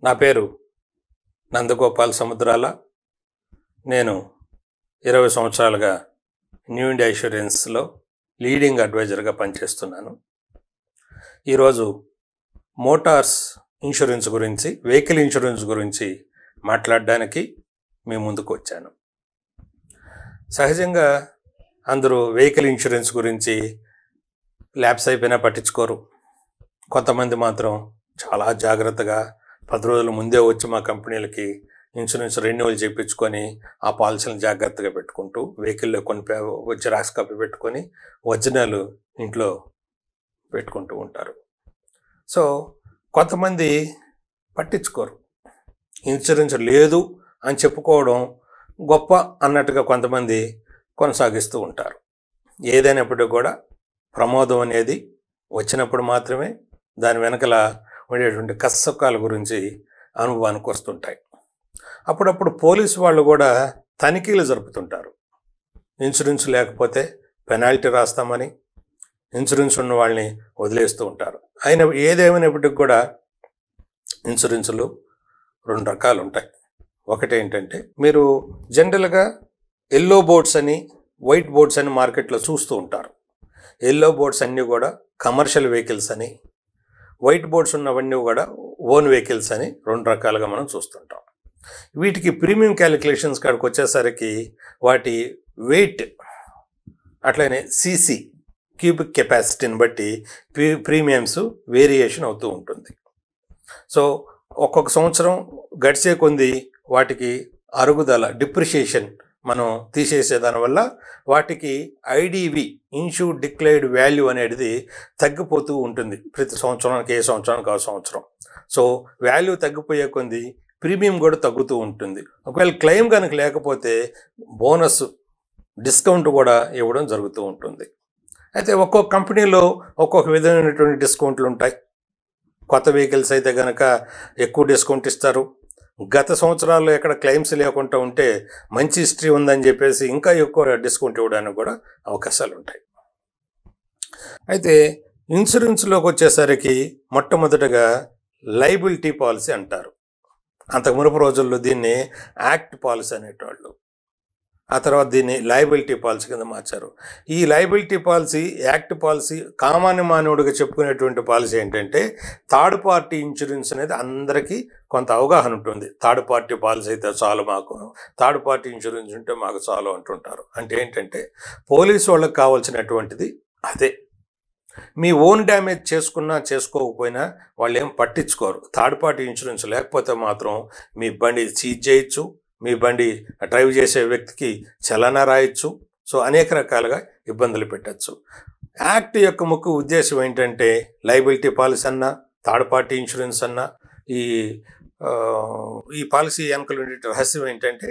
నా పేరు నందగోపాల్ సముద్రాల నేను ఇరవై సంవత్సరాలుగా న్యూ ఇండియా ఇన్సూరెన్స్లో లీడింగ్ అడ్వైజర్గా పనిచేస్తున్నాను ఈరోజు మోటార్స్ ఇన్సూరెన్స్ గురించి వెహికల్ ఇన్సూరెన్స్ గురించి మాట్లాడడానికి మీ ముందుకు వచ్చాను సహజంగా అందరూ వెహికల్ ఇన్సూరెన్స్ గురించి ల్యాబ్స్ అయిపోయినా పట్టించుకోరు కొంతమంది మాత్రం చాలా జాగ్రత్తగా పది రోజుల ముందే వచ్చి మా కంపెనీలకి ఇన్సూరెన్స్ రెన్యువల్ చేయించుకొని ఆ పాలసీలను జాగ్రత్తగా పెట్టుకుంటూ వెహికల్లో కొన్ని జిరాక్స్ కాపీ పెట్టుకొని ఒరిజినల్ ఇంట్లో పెట్టుకుంటూ ఉంటారు సో కొంతమంది పట్టించుకోరు ఇన్సూరెన్స్ లేదు అని చెప్పుకోవడం గొప్ప అన్నట్టుగా కొంతమంది కొనసాగిస్తూ ఉంటారు ఏదైనప్పటికీ కూడా ప్రమాదం అనేది వచ్చినప్పుడు మాత్రమే దాని వెనకల ఉండేటువంటి కష్టకాల గురించి అనుభవానికి వస్తుంటాయి అప్పుడప్పుడు పోలీసు వాళ్ళు కూడా తనిఖీలు జరుపుతుంటారు ఇన్సూరెన్స్ లేకపోతే పెనాల్టీ రాస్తామని ఇన్సూరెన్స్ ఉన్న వాళ్ళని వదిలేస్తూ ఉంటారు అయిన ఏదేమైనప్పటికి కూడా ఇన్సూరెన్సులు రెండు రకాలు ఉంటాయి ఒకటి ఏంటంటే మీరు జనరల్గా ఎల్లో బోర్డ్స్ అని వైట్ బోర్డ్స్ అని మార్కెట్లో చూస్తూ ఉంటారు ఎల్లో బోర్డ్స్ అన్నీ కూడా కమర్షియల్ వెహికల్స్ అని వైట్ బోర్డ్స్ ఉన్నవన్నీ కూడా ఓన్ వెహికల్స్ అని రెండు రకాలుగా మనం చూస్తుంటాం వీటికి ప్రీమియం క్యాలిక్యులేషన్స్ కాడికి వచ్చేసరికి వాటి వెయిట్ అట్లనే సీసీ క్యూబిక్ కెపాసిటీని బట్టి ప్రీ ప్రీమియమ్స్ వేరియేషన్ అవుతూ ఉంటుంది సో ఒక్కొక్క సంవత్సరం గడిచే కొంది వాటికి అరుగుదల డిప్రిషియేషన్ మనం తీసేసే దానివల్ల వాటికి ఐడివి ఇన్షూర్ డిక్లైర్డ్ వాల్యూ అనేది తగ్గిపోతూ ఉంటుంది ప్రతి సంవత్సరానికి ఏ సంవత్సరానికి ఆ సంవత్సరం సో వాల్యూ తగ్గిపోయే కొంది ప్రీమియం కూడా తగ్గుతూ ఉంటుంది ఒకవేళ క్లెయిమ్ కనుక లేకపోతే బోనస్ డిస్కౌంట్ కూడా ఇవ్వడం జరుగుతూ ఉంటుంది అయితే ఒక్కొక్క కంపెనీలో ఒక్కొక్క విధమైనటువంటి డిస్కౌంట్లు ఉంటాయి కొత్త వెహికల్స్ అయితే కనుక ఎక్కువ డిస్కౌంట్ ఇస్తారు గత సంవత్సరాల్లో ఎక్కడ క్లెయిమ్స్ లేకుండా ఉంటే మంచి హిస్టరీ ఉందని చెప్పేసి ఇంకా ఎక్కువ డిస్కౌంట్ ఇవ్వడానికి కూడా అవకాశాలు ఉంటాయి అయితే ఇన్సూరెన్స్లోకి వచ్చేసరికి మొట్టమొదటగా లైబిలిటీ పాలసీ అంటారు అంతకు మునుపు రోజుల్లో దీన్ని యాక్ట్ పాలసీ అనేటవాళ్ళు ఆ తర్వాత దీన్ని లయబిలిటీ పాలసీ కింద మార్చారు ఈ లయబిలిటీ పాలసీ యాక్ట్ పాలసీ కామాన్య మానవుడిగా చెప్పుకునేటువంటి పాలసీ ఏంటంటే థర్డ్ పార్టీ ఇన్సూరెన్స్ అనేది అందరికీ కొంత అవగాహన ఉంటుంది థర్డ్ పార్టీ పాలసీ అయితే చాలు మాకు థర్డ్ పార్టీ ఇన్సూరెన్స్ ఉంటే మాకు చాలు అంటుంటారు అంటే ఏంటంటే పోలీసు వాళ్ళకి కావాల్సినటువంటిది అదే మీ ఓన్ డ్యామేజ్ చేసుకున్నా చేసుకోకపోయినా వాళ్ళు ఏం పట్టించుకోరు థర్డ్ పార్టీ ఇన్సూరెన్స్ లేకపోతే మాత్రం మీ బండి సీజ్ చేయొచ్చు మీ బండి డ్రైవ్ చేసే వ్యక్తికి చలన రాయొచ్చు సో అనేక రకాలుగా ఇబ్బందులు పెట్టచ్చు యాక్ట్ యొక్క ముఖ్య ఉద్దేశం ఏంటంటే లైబిలిటీ పాలసీ అన్నా థర్డ్ పార్టీ ఇన్సూరెన్స్ అన్నా ఈ ఆ, ఈ పాలసీ వెనకలు ఉండే రహస్యం ఏంటంటే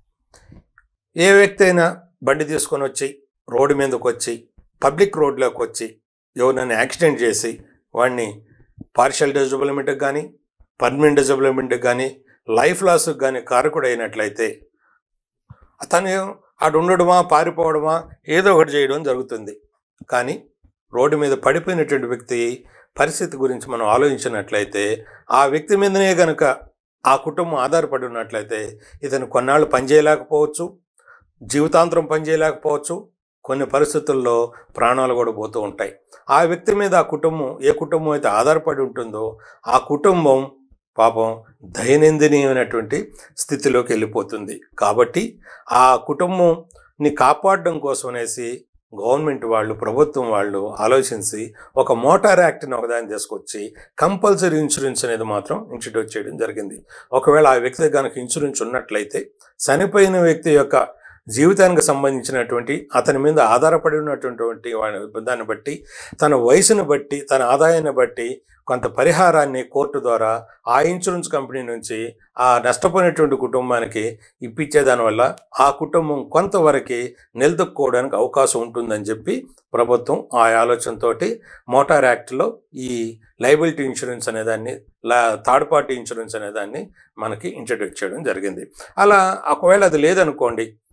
ఏ వ్యక్తి అయినా బండి తీసుకొని వచ్చి రోడ్డు మీదకి వచ్చి పబ్లిక్ రోడ్లోకి వచ్చి ఎవరినైనా యాక్సిడెంట్ చేసి వాడిని పార్షియల్ డిజబిలిమెంట్కి కానీ పర్మనెంట్ డిజబిలిమెంట్కి కానీ లైఫ్ లాస్కి కానీ కారకుడు అయినట్లయితే అతను అటు ఉండడమా పారిపోవడమా ఏదో ఒకటి చేయడం జరుగుతుంది కానీ రోడ్డు మీద పడిపోయినటువంటి వ్యక్తి పరిస్థితి గురించి మనం ఆలోచించినట్లయితే ఆ వ్యక్తి మీదనే కనుక ఆ కుటుంబం ఆధారపడి ఉన్నట్లయితే ఇతను కొన్నాళ్ళు పనిచేయలేకపోవచ్చు జీవితాంతరం పనిచేయలేకపోవచ్చు కొన్ని పరిస్థితుల్లో ప్రాణాలు కూడా పోతూ ఉంటాయి ఆ వ్యక్తి మీద ఆ కుటుంబం ఏ కుటుంబం అయితే ఆధారపడి ఉంటుందో ఆ కుటుంబం పాపం దైనందినీయమైనటువంటి స్థితిలోకి వెళ్ళిపోతుంది కాబట్టి ఆ కుటుంబంని కాపాడడం కోసం అనేసి గవర్నమెంట్ వాళ్ళు ప్రభుత్వం వాళ్ళు ఆలోచించి ఒక మోటార్ యాక్ట్ని ఒకదాన్ని తీసుకొచ్చి కంపల్సరీ ఇన్సూరెన్స్ అనేది మాత్రం ఇంట్రడ్యూస్ చేయడం జరిగింది ఒకవేళ ఆ వ్యక్తి కనుక ఇన్సూరెన్స్ ఉన్నట్లయితే చనిపోయిన వ్యక్తి యొక్క జీవితానికి సంబంధించినటువంటి అతని మీద ఆధారపడి ఉన్నటువంటి వాడి- దాన్ని బట్టి తన వయసును బట్టి తన ఆదాయాన్ని బట్టి కొంత పరిహారాన్ని కోర్టు ద్వారా ఆ ఇన్సూరెన్స్ కంపెనీ నుంచి ఆ నష్టపోయినటువంటి కుటుంబానికి ఇప్పించే దానివల్ల ఆ కుటుంబం కొంతవరకు నిలదొక్కుకోవడానికి అవకాశం ఉంటుందని చెప్పి ప్రభుత్వం ఆ ఆలోచనతోటి మోటార్ యాక్ట్లో ఈ లైబిలిటీ ఇన్సూరెన్స్ అనేదాన్ని లా థర్డ్ పార్టీ ఇన్సూరెన్స్ అనేదాన్ని మనకి ఇంట్రడ్యూస్ చేయడం జరిగింది అలా ఒకవేళ అది లేదనుకోండి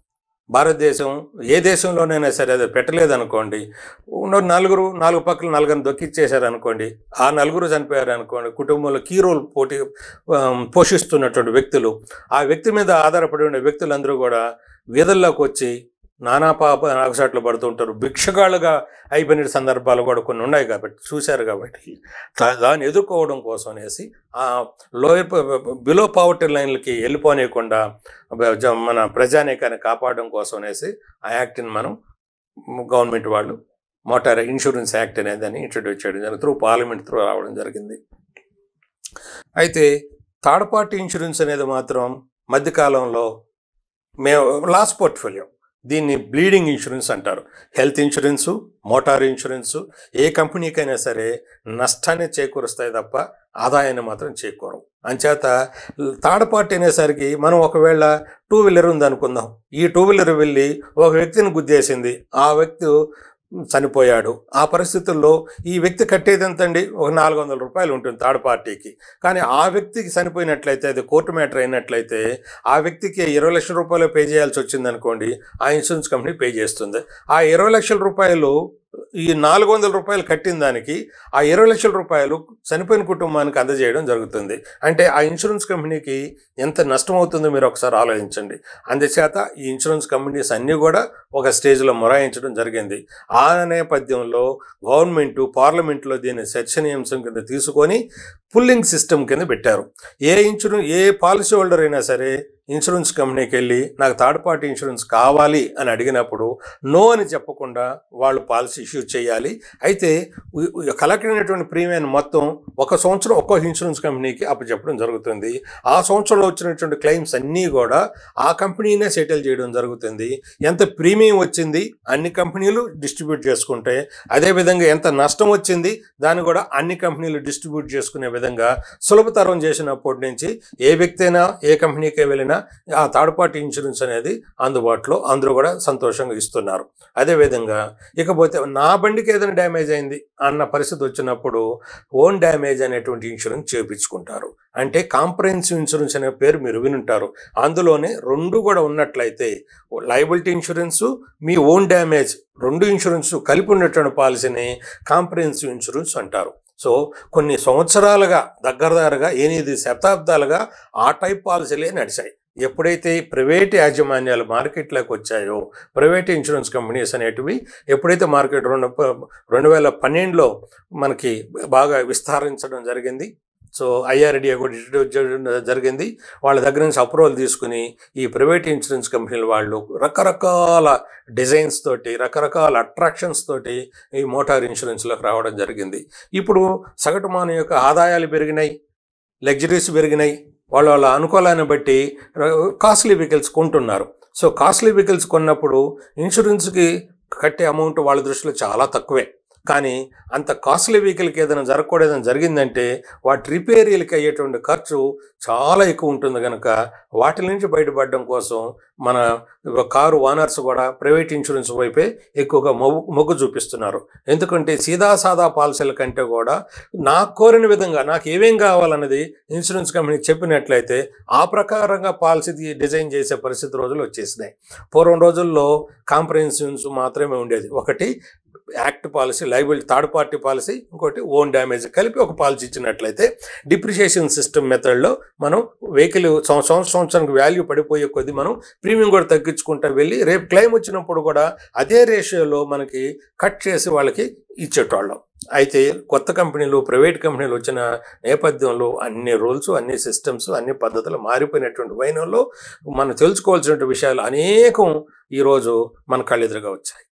భారతదేశం ఏ దేశంలోనైనా సరే అది పెట్టలేదనుకోండి ఉన్న నలుగురు నాలుగు పక్కల నలుగురిని దొక్కిచ్చేశారు అనుకోండి ఆ నలుగురు చనిపోయారు అనుకోండి కుటుంబంలో కీ రోల్ పోటీ ఆ, పోషిస్తున్నటువంటి వ్యక్తులు ఆ వ్యక్తి మీద ఆధారపడి ఉండే వ్యక్తులందరూ కూడా వీధల్లోకి వచ్చి నానా పాప నాగసాట్లు పడుతుంటారు భిక్షగాళ్ళుగా అయిపోయిన సందర్భాలు కూడా కొన్ని ఉన్నాయి కాబట్టి చూశారు కాబట్టి దా- దాన్ని ఎదుర్కోవడం కోసం అనేసి ఆ లోయర్ బిలో పావర్టీ లైన్లకి వెళ్ళిపోనీయకుండా బ- జ- మన ప్రజానీకాన్ని కాపాడడం కోసం అనేసి ఆ యాక్ట్ని మనం గవర్నమెంట్ వాళ్ళు మోటార్ ఇన్సూరెన్స్ యాక్ట్ అనేది దాన్ని ఇంట్రడ్యూస్ చేయడం జరిగింది త్రూ పార్లమెంట్ త్రూ రావడం జరిగింది అయితే థర్డ్ పార్టీ ఇన్సూరెన్స్ అనేది మాత్రం మధ్యకాలంలో మేము లాస్ట్ పోర్ట్ఫోలియో దీన్ని బ్లీడింగ్ ఇన్సూరెన్స్ అంటారు హెల్త్ ఇన్సూరెన్సు మోటార్ ఇన్సూరెన్సు ఏ కంపెనీకైనా సరే నష్టాన్ని చేకూరుస్తాయి తప్ప ఆదాయాన్ని మాత్రం చేకూరం అంచేత థర్డ్ పార్టీ అనేసరికి మనం ఒకవేళ టూ వీలర్ ఉందనుకుందాం ఈ టూ వీలర్ వెళ్ళి ఒక వ్యక్తిని గుద్దేసింది ఆ వ్యక్తి చనిపోయాడు ఆ పరిస్థితుల్లో ఈ వ్యక్తి కట్టేది ఎంతండి ఒక నాలుగు వందల రూపాయలు ఉంటుంది థర్డ్ పార్టీకి కానీ ఆ వ్యక్తికి చనిపోయినట్లయితే అది కోర్టు మ్యాటర్ అయినట్లయితే ఆ వ్యక్తికి ఇరవై లక్షల రూపాయలు పే చేయాల్సి వచ్చింది అనుకోండి ఆ ఇన్సూరెన్స్ కంపెనీ పే చేస్తుంది ఆ ఇరవై లక్షల రూపాయలు ఈ నాలుగు వందల రూపాయలు కట్టిన దానికి ఆ ఇరవై లక్షల రూపాయలు చనిపోయిన కుటుంబానికి అందజేయడం జరుగుతుంది అంటే ఆ ఇన్సూరెన్స్ కంపెనీకి ఎంత నష్టం అవుతుందో మీరు ఒకసారి ఆలోచించండి అందుచేత ఈ ఇన్సూరెన్స్ కంపెనీస్ అన్నీ కూడా ఒక స్టేజ్లో మొరాయించడం జరిగింది ఆ నేపథ్యంలో గవర్నమెంట్ పార్లమెంట్లో దీన్ని చర్చనీయాంశం కింద తీసుకొని పుల్లింగ్ సిస్టమ్ కింద పెట్టారు ఏ ఇన్సూరెన్స్ ఏ పాలసీ హోల్డర్ అయినా సరే ఇన్సూరెన్స్ కంపెనీకి వెళ్ళి నాకు థర్డ్ పార్టీ ఇన్సూరెన్స్ కావాలి అని అడిగినప్పుడు నో అని చెప్పకుండా వాళ్ళు పాలసీ ఇష్యూ చేయాలి అయితే కలెక్ట్ అయినటువంటి ప్రీమియం మొత్తం ఒక సంవత్సరం ఒక్కో ఇన్సూరెన్స్ కంపెనీకి అప్పచెప్పడం జరుగుతుంది ఆ సంవత్సరంలో వచ్చినటువంటి క్లెయిమ్స్ అన్నీ కూడా ఆ కంపెనీనే సెటిల్ చేయడం జరుగుతుంది ఎంత ప్రీమియం వచ్చింది అన్ని కంపెనీలు డిస్ట్రిబ్యూట్ చేసుకుంటే అదేవిధంగా ఎంత నష్టం వచ్చింది దాన్ని కూడా అన్ని కంపెనీలు డిస్ట్రిబ్యూట్ చేసుకునే విధంగా సులభతరం చేసినప్పటి నుంచి ఏ వ్యక్తి అయినా ఏ కంపెనీకి వెళ్ళినా ఆ థర్డ్ పార్టీ ఇన్సూరెన్స్ అనేది అందుబాటులో అందరూ కూడా సంతోషంగా ఇస్తున్నారు అదేవిధంగా ఇకపోతే నా బండికి ఏదైనా డ్యామేజ్ అయింది అన్న పరిస్థితి వచ్చినప్పుడు ఓన్ డ్యామేజ్ అనేటువంటి ఇన్సూరెన్స్ చేయించుకుంటారు అంటే కాంప్రహెన్సివ్ ఇన్సూరెన్స్ అనే పేరు మీరు వినుంటారు అందులోనే రెండు కూడా ఉన్నట్లయితే లయబిలిటీ ఇన్సూరెన్సు మీ ఓన్ డ్యామేజ్ రెండు ఇన్సూరెన్స్ కలిపి ఉన్నటువంటి పాలసీని కాంప్రహెన్సివ్ ఇన్సూరెన్స్ అంటారు సో కొన్ని సంవత్సరాలుగా దగ్గరదారుగా ఎనిమిది శతాబ్దాలుగా ఆ టైప్ పాలసీలే నడిచాయి ఎప్పుడైతే ప్రైవేట్ యాజమాన్యాలు మార్కెట్లోకి వచ్చాయో ప్రైవేట్ ఇన్సూరెన్స్ కంపెనీస్ అనేటివి ఎప్పుడైతే మార్కెట్ రెండు రెండు వేల పన్నెండులో మనకి బాగా విస్తరించడం జరిగింది సో ఐఆర్డిఏ కూడా ఇంట్రడ్యూస్ చేయడం జరిగింది వాళ్ళ దగ్గర నుంచి అప్రూవల్ తీసుకుని ఈ ప్రైవేట్ ఇన్సూరెన్స్ కంపెనీల వాళ్ళు రకరకాల డిజైన్స్ తోటి రకరకాల అట్రాక్షన్స్ తోటి ఈ మోటార్ ఇన్సూరెన్స్లోకి రావడం జరిగింది ఇప్పుడు సగటు మానవ యొక్క ఆదాయాలు పెరిగినాయి లగ్జరీస్ పెరిగినాయి వాళ్ళ వాళ్ళ అనుకూలాన్ని బట్టి కాస్ట్లీ వెహికల్స్ కొంటున్నారు సో కాస్ట్లీ వెహికల్స్ కొన్నప్పుడు ఇన్సూరెన్స్కి కట్టే అమౌంట్ వాళ్ళ దృష్టిలో చాలా తక్కువే కానీ అంత కాస్ట్లీ వెహికల్కి ఏదైనా జరగకూడదని జరిగిందంటే వాటి రిపేరీలకి అయ్యేటువంటి ఖర్చు చాలా ఎక్కువ ఉంటుంది కనుక వాటి నుంచి బయటపడడం కోసం మన కారు ఓనర్స్ కూడా ప్రైవేట్ ఇన్సూరెన్స్ వైపే ఎక్కువగా మొగ్గు మొగ్గు చూపిస్తున్నారు ఎందుకంటే సీదా సాదా పాలసీల కంటే కూడా నాకు కోరిన విధంగా నాకు ఏమేం కావాలన్నది ఇన్సూరెన్స్ కంపెనీ చెప్పినట్లయితే ఆ ప్రకారంగా పాలసీ డిజైన్ చేసే పరిస్థితి రోజులు వచ్చేసినాయి పూర్వం రోజుల్లో కాంప్రహెన్సివ్స్ మాత్రమే ఉండేది ఒకటి act policy liability third party policy ఇంకోటి ఓన్ డ్యామేజ్ కలిపి ఒక పాలసీ ఇచ్చినట్లయితే డిప్రిషియేషన్ సిస్టమ్ మెథడ్లో మనం వెహికల్ సంవత్సరం సంవత్సరానికి వాల్యూ పడిపోయే కొద్దీ మనం ప్రీమియం కూడా తగ్గించుకుంటూ వెళ్ళి రేపు క్లెయిమ్ వచ్చినప్పుడు కూడా అదే రేషియోలో మనకి కట్ చేసి వాళ్ళకి ఇచ్చేటోళ్ళం అయితే కొత్త కంపెనీలు ప్రైవేట్ కంపెనీలు వచ్చిన నేపథ్యంలో అన్ని రూల్స్ అన్ని సిస్టమ్స్ అన్ని పద్ధతులు మారిపోయినటువంటి వైనంలో మనం తెలుసుకోవాల్సిన విషయాలు అనేకం ఈరోజు మన కళ్ళెదురుగా వచ్చాయి